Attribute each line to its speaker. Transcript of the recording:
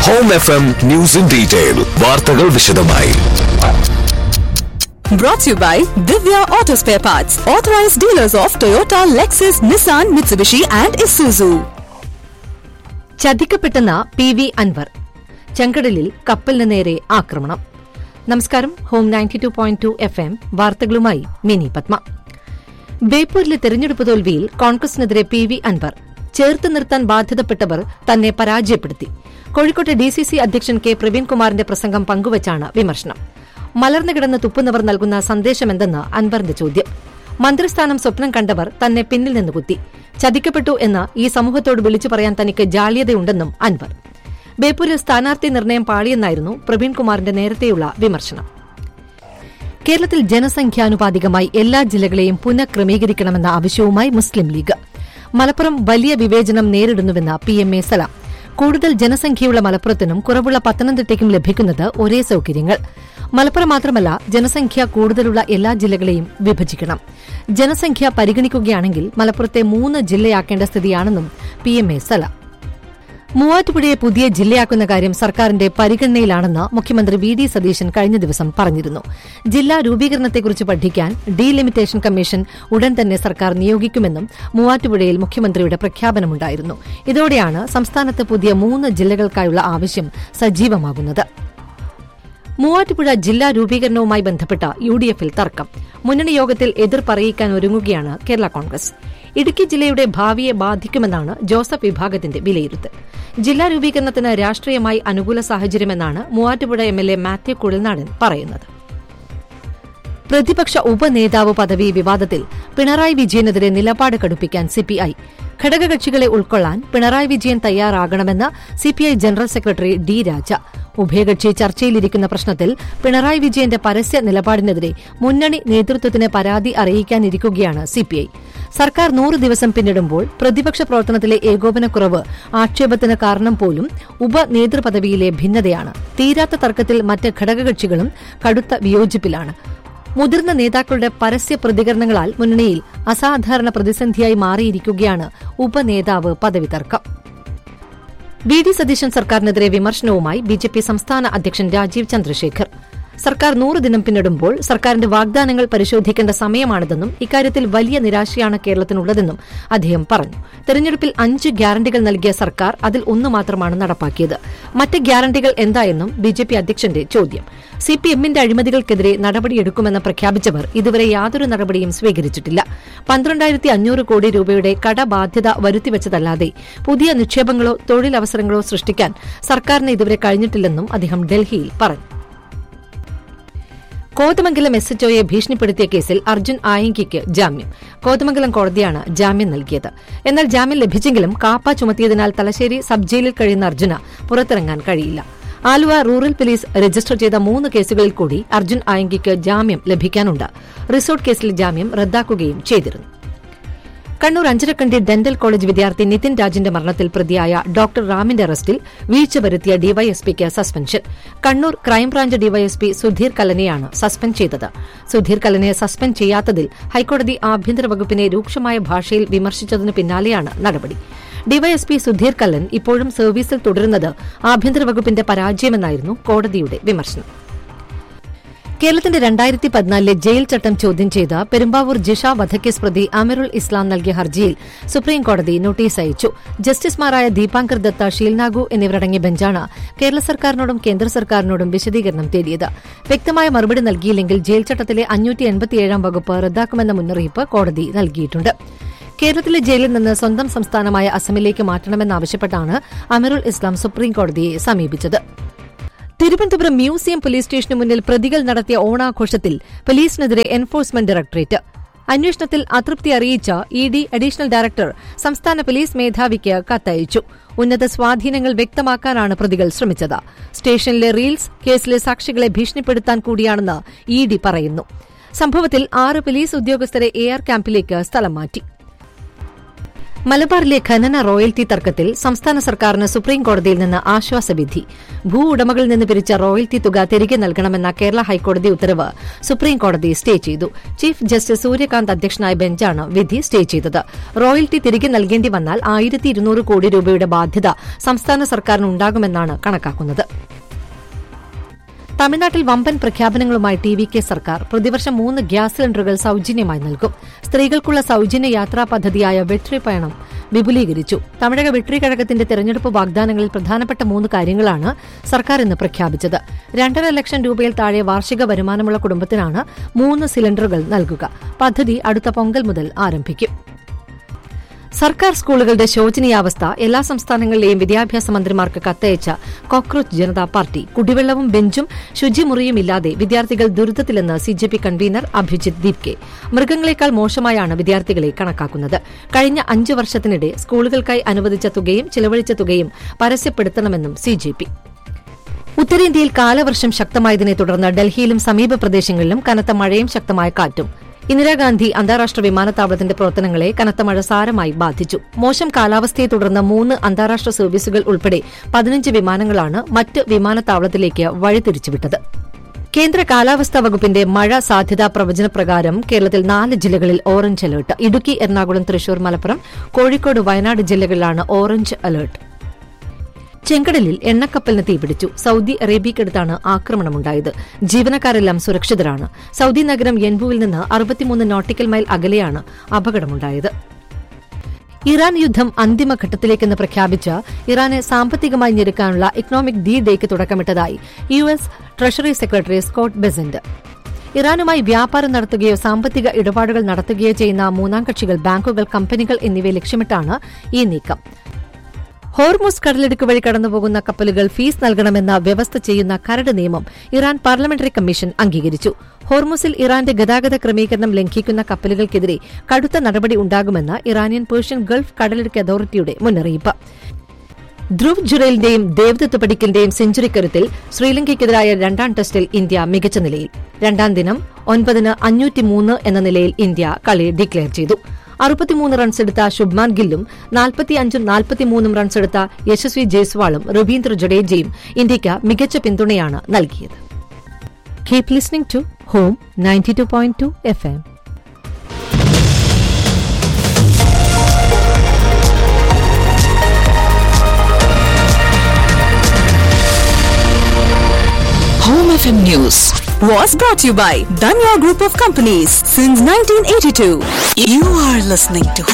Speaker 1: Home F M news in detail വാർത്തകൾ വിശദമായി
Speaker 2: Brought to you by Divya Auto Spare Parts, authorized dealers of Toyota, Lexus, Nissan, Mitsubishi, and Isuzu.
Speaker 3: ചതിക്കപ്പെട്ടെന്ന P V Anvar ചെങ്കടലിൽ കപ്പലിന് നേരെ ആക്രമണം നമസ്കാരം home ninety two point two F M വാർത്തകളുമായി മിനി പത്മ ബേപ്പൂരിലെ തെരഞ്ഞെടുപ്പ് തോൽവിയിൽ കോൺഗ്രസിനെതിരെ പി വി അൻവർ ചേർത്ത് നിർത്താൻ ബാധ്യതപ്പെട്ടവർ തന്നെ പരാജയപ്പെടുത്തി കോഴിക്കോട്ടെ ഡി സി സി അധ്യക്ഷൻ കെ പ്രവീൺകുമാറിന്റെ പ്രസംഗം പങ്കുവച്ചാണ് വിമർശനം മലർന്നു കിടന്ന് തുപ്പുന്നവർ നൽകുന്ന സന്ദേശമെന്തെന്ന് അൻവറിന്റെ ചോദ്യം മന്ത്രിസ്ഥാനം സ്വപ്നം കണ്ടവർ തന്നെ പിന്നിൽ നിന്ന് കുത്തി ചതിക്കപ്പെട്ടു എന്ന് ഈ സമൂഹത്തോട് വിളിച്ചു പറയാൻ തനിക്ക് ജാള്യതയുണ്ടെന്നും അൻവർ ബേപ്പൂരിൽ സ്ഥാനാർത്ഥി നിർണയം പാളിയെന്നായിരുന്നു പ്രവീൺകുമാറിന്റെ നേരത്തെയുള്ള വിമർശനം കേരളത്തിൽ ജനസംഖ്യാനുപാതികമായി എല്ലാ ജില്ലകളെയും പുനഃക്രമീകരിക്കണമെന്ന ആവശ്യവുമായി മുസ്ലിം ലീഗ് മലപ്പുറം വലിയ വിവേചനം നേരിടുന്നുവെന്ന് പി എം എ സലാം കൂടുതൽ ജനസംഖ്യയുള്ള മലപ്പുറത്തിനും കുറവുള്ള പത്തനംതിട്ടയ്ക്കും ലഭിക്കുന്നത് ഒരേ സൌകര്യങ്ങൾ മലപ്പുറം മാത്രമല്ല ജനസംഖ്യ കൂടുതലുള്ള എല്ലാ ജില്ലകളെയും വിഭജിക്കണം ജനസംഖ്യ പരിഗണിക്കുകയാണെങ്കിൽ മലപ്പുറത്തെ മൂന്ന് ജില്ലയാക്കേണ്ട സ്ഥിതിയാണെന്നും പി എം എ സലാം മൂവാറ്റുപുഴയെ പുതിയ ജില്ലയാക്കുന്ന കാര്യം സർക്കാരിന്റെ പരിഗണനയിലാണെന്ന് മുഖ്യമന്ത്രി വി ഡി സതീശൻ കഴിഞ്ഞ ദിവസം പറഞ്ഞിരുന്നു ജില്ലാ രൂപീകരണത്തെക്കുറിച്ച് പഠിക്കാൻ ഡീലിമിറ്റേഷൻ കമ്മീഷൻ ഉടൻ തന്നെ സർക്കാർ നിയോഗിക്കുമെന്നും മൂവാറ്റുപുഴയിൽ മുഖ്യമന്ത്രിയുടെ പ്രഖ്യാപനമുണ്ടായിരുന്നു ഇതോടെയാണ് സംസ്ഥാനത്ത് പുതിയ മൂന്ന് ജില്ലകൾക്കായുള്ള ആവശ്യം സജീവമാകുന്നത് മൂവാറ്റുപുഴ ജില്ലാ രൂപീകരണവുമായി ബന്ധപ്പെട്ട യു ഡി എഫിൽ തർക്കം മുന്നണി യോഗത്തിൽ എതിർ പറയിക്കാൻ ഒരുങ്ങുകയാണ് കേരള കോൺഗ്രസ് ഇടുക്കി ജില്ലയുടെ ഭാവിയെ ബാധിക്കുമെന്നാണ് ജോസഫ് വിഭാഗത്തിന്റെ വിലയിരുത്തൽ ജില്ലാ രൂപീകരണത്തിന് രാഷ്ട്രീയമായി അനുകൂല സാഹചര്യമെന്നാണ് Muvattupuzha M L A Mathew Kuzhalnadan പറയുന്നത് പ്രതിപക്ഷ ഉപനേതാവ് പദവി വിവാദത്തിൽ പിണറായി വിജയനെതിരെ നിലപാട് കടുപ്പിക്കാൻ സിപിഐ ഘടകകക്ഷികളെ ഉൾക്കൊള്ളാൻ പിണറായി വിജയൻ തയ്യാറാകണമെന്ന് CPI general secretary D Raja ഉഭയകക്ഷി ചർച്ചയിലിരിക്കുന്ന പ്രശ്നത്തിൽ പിണറായി വിജയന്റെ പരസ്യ നിലപാടിനെതിരെ മുന്നണി നേതൃത്വത്തിന് പരാതി അറിയിക്കാനിരിക്കുകയാണ് സിപിഐ സർക്കാർ നൂറ് ദിവസം പിന്നിടുമ്പോൾ പ്രതിപക്ഷ പ്രവർത്തനത്തിലെ ഏകോപനക്കുറവ് ആക്ഷേപത്തിന് കാരണം പോലും ഉപനേതൃപദവിയിലെ ഭിന്നതയാണ് തീരാത്ത തർക്കത്തിൽ മറ്റ് ഘടകകക്ഷികളും കടുത്ത വിയോജിപ്പിലാണ് മുതിർന്ന നേതാക്കളുടെ പരസ്യ പ്രതികരണങ്ങളാൽ മുന്നണിയിൽ അസാധാരണ പ്രതിസന്ധിയായി മാറിയിരിക്കുകയാണ് ഉപനേതാവ് പദവി തർക്കം വി ഡി സതീശൻ സർക്കാരിനെതിരെ വിമർശനവുമായി ബി ജെ പി സംസ്ഥാന അധ്യക്ഷൻ രാജീവ് ചന്ദ്രശേഖർ സർക്കാർ നൂറ് ദിനം പിന്നിടുമ്പോൾ സർക്കാരിന്റെ വാഗ്ദാനങ്ങൾ പരിശോധിക്കേണ്ട സമയമാണിതെന്നും ഇക്കാര്യത്തിൽ വലിയ നിരാശയാണ് കേരളത്തിനുള്ളതെന്നും അദ്ദേഹം പറഞ്ഞു തെരഞ്ഞെടുപ്പിൽ അഞ്ച് ഗ്യാരണ്ടികൾ നൽകിയ സർക്കാർ അതിൽ ഒന്ന് മാത്രമാണ് നടപ്പാക്കിയത് മറ്റ് ഗ്യാരണ്ടികൾ എന്തായെന്നും ബി ജെ പി അധ്യക്ഷന്റെ ചോദ്യം സി പി എമ്മിന്റെ അഴിമതികൾക്കെതിരെ നടപടിയെടുക്കുമെന്ന് പ്രഖ്യാപിച്ചവർ ഇതുവരെ യാതൊരു നടപടിയും സ്വീകരിച്ചിട്ടില്ല പന്ത്രണ്ടായിരത്തി അഞ്ഞൂറ് കോടി രൂപയുടെ കടബാധ്യത വരുത്തിവച്ചതല്ലാതെ പുതിയ നിക്ഷേപങ്ങളോ തൊഴിലവസരങ്ങളോ സൃഷ്ടിക്കാൻ സർക്കാരിന് ഇതുവരെ കഴിഞ്ഞിട്ടില്ലെന്നും അദ്ദേഹം ഡൽഹിയിൽ പറഞ്ഞു കോതമംഗലം എസ് എച്ച്ഒയെ ഭീഷണിപ്പെടുത്തിയ കേസിൽ അർജുൻ ആയങ്കിക്ക് ജാമ്യം കോതമംഗലം കോടതിയാണ് ജാമ്യം നൽകിയത് എന്നാൽ ജാമ്യം ലഭിച്ചെങ്കിലും കാപ്പ ചുമത്തിയതിനാൽ തലശ്ശേരി സബ് ജയിലിൽ കഴിയുന്ന അർജുന പുറത്തിറങ്ങാൻ കഴിയില്ല ആലുവ റൂറൽ പോലീസ് രജിസ്റ്റർ ചെയ്ത മൂന്ന് കേസുകളിൽ കൂടി അർജുൻ ആയങ്കിക്ക് ജാമ്യം ലഭിക്കാനുണ്ട് റിസോർട്ട് കേസിലെ ജാമ്യം റദ്ദാക്കുകയും ചെയ്തിരുന്നു കണ്ണൂർ അഞ്ചരക്കണ്ടി ഡെന്റൽ കോളേജ് വിദ്യാർത്ഥി നിതിൻ രാജിന്റെ മരണത്തിൽ പ്രതിയായ ഡോക്ടർ റാമിന്റെ അറസ്റ്റിൽ വീഴ്ച വരുത്തിയ ഡിവൈഎസ്പിക്ക് suspension Kannur crime branch DYSP Sudheer കല്ലനെയാണ് സസ്പെൻഡ് ചെയ്തത് സുധീർ കല്ലനെ സസ്പെൻഡ് ചെയ്യാത്തതിൽ ഹൈക്കോടതി ആഭ്യന്തര വകുപ്പിനെ രൂക്ഷമായ ഭാഷയിൽ വിമർശിച്ചതിന് പിന്നാലെയാണ് നടപടി ഡിവൈഎസ്പി സുധീർ കല്ലൻ ഇപ്പോഴും സർവീസിൽ തുടരുന്നത് ആഭ്യന്തര വകുപ്പിന്റെ പരാജയമെന്നായിരുന്നു കോടതിയുടെ വിമർശനം കേരളത്തിന്റെ രണ്ടായിരത്തി പതിനാലിലെ ജയിൽ ചട്ടം ചോദ്യം ചെയ്ത പെരുമ്പാവൂർ ജിഷ വധക്കേസ് പ്രതി അമിറുൽ ഇസ്ലാം നൽകിയ ഹർജിയിൽ സുപ്രീംകോടതി നോട്ടീസ് അയച്ചു ജസ്റ്റിസുമാരായ ദീപാങ്കർ ദത്ത ഷീൽനാഗു എന്നിവരടങ്ങിയ ബെഞ്ചാണ് കേരള സർക്കാരിനോടും കേന്ദ്ര സർക്കാരിനോടും വിശദീകരണം തേടിയത് വ്യക്തമായ മറുപടി നൽകിയില്ലെങ്കിൽ ജയിൽ ചട്ടത്തിലെ അഞ്ഞൂറ്റി എൺപത്തിയേഴാം വകുപ്പ് റദ്ദാക്കുമെന്ന മുന്നറിയിപ്പ് കോടതി നൽകിയിട്ടുണ്ട് കേരളത്തിലെ ജയിലിൽ നിന്ന് സ്വന്തം സംസ്ഥാനമായ അസമിലേക്ക് മാറ്റണമെന്നാവശ്യപ്പെട്ടാണ് അമിറുൽ ഇസ്ലാം സുപ്രീംകോടതിയെ സമീപിച്ചത് തിരുവനന്തപുരം മ്യൂസിയം പോലീസ് സ്റ്റേഷന് മുന്നിൽ പ്രതികൾ നടത്തിയ ഓണാഘോഷത്തിൽ പോലീസിനെതിരെ എൻഫോഴ്സ്മെന്റ് ഡയറക്ടറേറ്റ് അന്വേഷണത്തിൽ അതൃപ്തി അറിയിച്ച ഇ ഡി അഡീഷണൽ ഡയറക്ടർ സംസ്ഥാന പോലീസ് മേധാവിക്ക് കത്തയച്ചു ഉന്നത സ്വാധീനങ്ങൾ വ്യക്തമാക്കാനാണ് പ്രതികൾ ശ്രമിച്ചത് സ്റ്റേഷനിലെ റീൽസ് കേസിലെ സാക്ഷികളെ ഭീഷണിപ്പെടുത്താൻ കൂടിയാണെന്ന് ഇ ഡി പറയുന്നു സംഭവത്തിൽ ആറ് പോലീസ് ഉദ്യോഗസ്ഥരെ എ ആർ ക്യാമ്പിലേക്ക് സ്ഥലം മാറ്റി മലബാറിലെ ഖനന റോയൽറ്റി തർക്കത്തിൽ സംസ്ഥാന സർക്കാരിന് സുപ്രീം കോടതിയിൽ നിന്ന് ആശ്വാസവിധി ഭൂ ഉടമകളിൽ നിന്ന് പിരിച്ച റോയൽറ്റി തുക തിരികെ നൽകണമെന്ന കേരള ഹൈക്കോടതി ഉത്തരവ് സുപ്രീം കോടതി സ്റ്റേ ചെയ്തു ചീഫ് ജസ്റ്റിസ് സൂര്യകാന്ത് അധ്യക്ഷനായ ബെഞ്ചാണ് വിധി സ്റ്റേ ചെയ്തത് റോയൽറ്റി തിരികെ നൽകേണ്ടി വന്നാൽ ആയിരത്തി ഇരുന്നൂറ് കോടി രൂപയുടെ ബാധ്യത സംസ്ഥാന സർക്കാരിന് ഉണ്ടാകുമെന്നാണ് കണക്കാക്കുന്നത് തമിഴ്നാട്ടിൽ വമ്പൻ പ്രഖ്യാപനങ്ങളുമായി ടി വി കെ സർക്കാർ പ്രതിവർഷം മൂന്ന് ഗ്യാസ് സിലിണ്ടറുകൾ സൌജന്യമായി നൽകും സ്ത്രീകൾക്കുള്ള സൌജന്യ യാത്രാ പദ്ധതിയായ വെട്രി പയണം വിപുലീകരിച്ചു തമിഴക വെട്രി കഴകത്തിന്റെ തെരഞ്ഞെടുപ്പ് വാഗ്ദാനങ്ങളിൽ പ്രധാനപ്പെട്ട മൂന്ന് കാര്യങ്ങളാണ് സർക്കാർ ഇന്ന് പ്രഖ്യാപിച്ചത് രണ്ടര ലക്ഷം രൂപയിൽ താഴെ വാർഷിക വരുമാനമുള്ള കുടുംബത്തിനാണ് മൂന്ന് സിലിണ്ടറുകൾ നൽകുക പദ്ധതി അടുത്ത പൊങ്കൽ മുതൽ ആരംഭിക്കും സർക്കാർ സ്കൂളുകളുടെ ശോചനീയാവസ്ഥ എല്ലാ സംസ്ഥാനങ്ങളിലെയും വിദ്യാഭ്യാസ മന്ത്രിമാർക്ക് കത്തയച്ച കോക്രോച്ച് ജനതാ പാർട്ടി കുടിവെള്ളവും ബെഞ്ചും ശുചിമുറിയും ഇല്ലാതെ വിദ്യാർത്ഥികൾ ദുരിതത്തിലെന്ന് സിജെപി കൺവീനർ അഭിജിത് ദീപ്കെ മൃഗങ്ങളെക്കാൾ മോശമായാണ് വിദ്യാർത്ഥികളെ കണക്കാക്കുന്നത് കഴിഞ്ഞ അഞ്ചു വർഷത്തിനിടെ സ്കൂളുകൾക്കായി അനുവദിച്ച തുകയും ചിലവഴിച്ച തുകയും പരസ്യപ്പെടുത്തണമെന്നും സിജെപി ഉത്തരേന്ത്യയിൽ കാലവർഷം ശക്തമായതിനെ തുടർന്ന് ഡൽഹിയിലും സമീപ പ്രദേശങ്ങളിലും കനത്ത മഴയും ശക്തമായ കാറ്റും ഇന്ദിരാഗാന്ധി അന്താരാഷ്ട്ര വിമാനത്താവളത്തിന്റെ പ്രവർത്തനങ്ങളെ കനത്ത മഴ സാരമായി ബാധിച്ചു മോശം കാലാവസ്ഥയെ തുടർന്ന് മൂന്ന് അന്താരാഷ്ട്ര സർവീസുകൾ ഉൾപ്പെടെ പതിനഞ്ച് വിമാനങ്ങളാണ് മറ്റ് വിമാനത്താവളത്തിലേക്ക് വഴിതിരിച്ചുവിട്ടത് കേന്ദ്ര കാലാവസ്ഥാ വകുപ്പിന്റെ മഴ സാധ്യതാ പ്രവചന പ്രകാരം കേരളത്തിൽ നാല് ജില്ലകളിൽ ഓറഞ്ച് അലർട്ട് ഇടുക്കി എറണാകുളം തൃശൂർ മലപ്പുറം കോഴിക്കോട് വയനാട് ജില്ലകളിലാണ് ഓറഞ്ച് അലർട്ട് ചെങ്കടലിൽ എണ്ണക്കപ്പലിന് തീപിടിച്ചു സൌദി അറേബ്യയ്ക്കടുത്താണ് ആക്രമണമുണ്ടായത് ജീവനക്കാരെല്ലാം സുരക്ഷിതരാണ് സൌദി നഗരം യെൻബുവിൽ നിന്ന് അറുപത്തിമൂന്ന് നോട്ടിക്കൽ മൈൽ അകലെയാണ് അപകടമുണ്ടായത് ഇറാൻ യുദ്ധം അന്തിമഘട്ടത്തിലേക്കെന്ന് പ്രഖ്യാപിച്ച ഇറാനെ സാമ്പത്തികമായി ഞെരുക്കാനുള്ള ഇക്കണോമിക് ഡി ഡേക്ക് തുടക്കമിട്ടതായി U S treasury secretary Scott Bessent ഇറാനുമായി വ്യാപാരം നടത്തുകയോ സാമ്പത്തിക ഇടപാടുകൾ നടത്തുകയോ ചെയ്യുന്ന മൂന്നാം കക്ഷികൾ ബാങ്കുകൾ കമ്പനികൾ എന്നിവയെ ലക്ഷ്യമിട്ടാണ് ഈ നീക്കം ഹോർമുസ് കടലിടുക്ക് വഴി കടന്നുപോകുന്ന കപ്പലുകൾ ഫീസ് നൽകണമെന്ന വ്യവസ്ഥ ചെയ്യുന്ന കരട് നിയമം ഇറാൻ പാർലമെന്ററി കമ്മീഷൻ അംഗീകരിച്ചു ഹോർമുസിൽ ഇറാന്റെ ഗതാഗത ക്രമീകരണം ലംഘിക്കുന്ന കപ്പലുകൾക്കെതിരെ കടുത്ത നടപടി ഉണ്ടാകുമെന്ന് ഇറാനിയൻ പേർഷ്യൻ ഗൾഫ് കടലിടുക്ക് അതോറിറ്റിയുടെ മുന്നറിയിപ്പ് ധ്രുവ് ജുറേലിന്റെയും ദേവദത്ത് പടിക്കലിന്റെയും സെഞ്ചുറിക്കരുത്തിൽ ശ്രീലങ്കയ്ക്കെതിരായ രണ്ടാം ടെസ്റ്റിൽ ഇന്ത്യ മികച്ച നിലയിൽ രണ്ടാം ദിനം ഒൻപതിന് അഞ്ഞൂറ്റിമൂന്ന് എന്ന നിലയിൽ ഇന്ത്യ കളി ഡിക്ലെയർ ചെയ്തു അറുപത്തിമൂന്ന് റൺസെടുത്ത ശുഭ്മാൻ ഗില്ലും നാൽപ്പത്തിയഞ്ചും നാൽപ്പത്തിമൂന്നും റൺസെടുത്ത യശസ്വി ജയ്സ്വാളും രവീന്ദ്ര ജഡേജയും ഇന്ത്യയ്ക്ക് മികച്ച പിന്തുണയാണ് നൽകിയത് keep listening to home ninety two point two F M
Speaker 2: Home FM News was brought to you by Danya Group of Companies since 1982.
Speaker 4: You are listening to